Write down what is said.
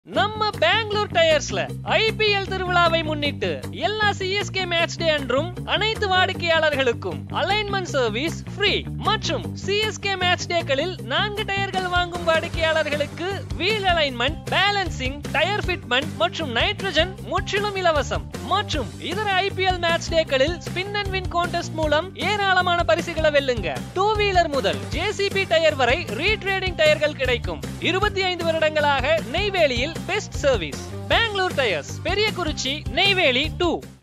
நம்ம பெங்களூர் டயர்ஸ்ல ஐபிஎல் திருவிழாவை முன்னிட்டு எல்லா சிஎஸ்கே மேட்ச் டே அன்றும் அனைத்து வாடிக்கையாளர்களுக்கும் அலைன்மெண்ட் சர்வீஸ் ஃப்ரீ மற்றும் சிஎஸ்கே மேட்ச் டேக்களில் நான்கு டயர்கள் வாங்கும் வாடிக்கையாளர்களுக்கு wheel alignment balancing tyre fitment மற்றும் நைட்ரஜன் முற்றிலும் இலவசம் மற்றும் இதர ஐபிஎல் மேட்ச் டேக்களில் ஸ்பின் அண்ட் வின் கான்டெஸ்ட் மூலம் ஏராளமான பரிசுகளை வெல்லுங்க டூ வீலர் முதல் ஜேசிபி டயர் வரை ரீட்ரேடிங் டயர்கள் கிடைக்கும் இருபத்தி ஐந்து வருடங்களாக நெய்வேலியில் பெஸ்ட் சர்வீஸ் பெங்களூர் டயர்ஸ் பெரிய குறிச்சி நெய்வேலி டூ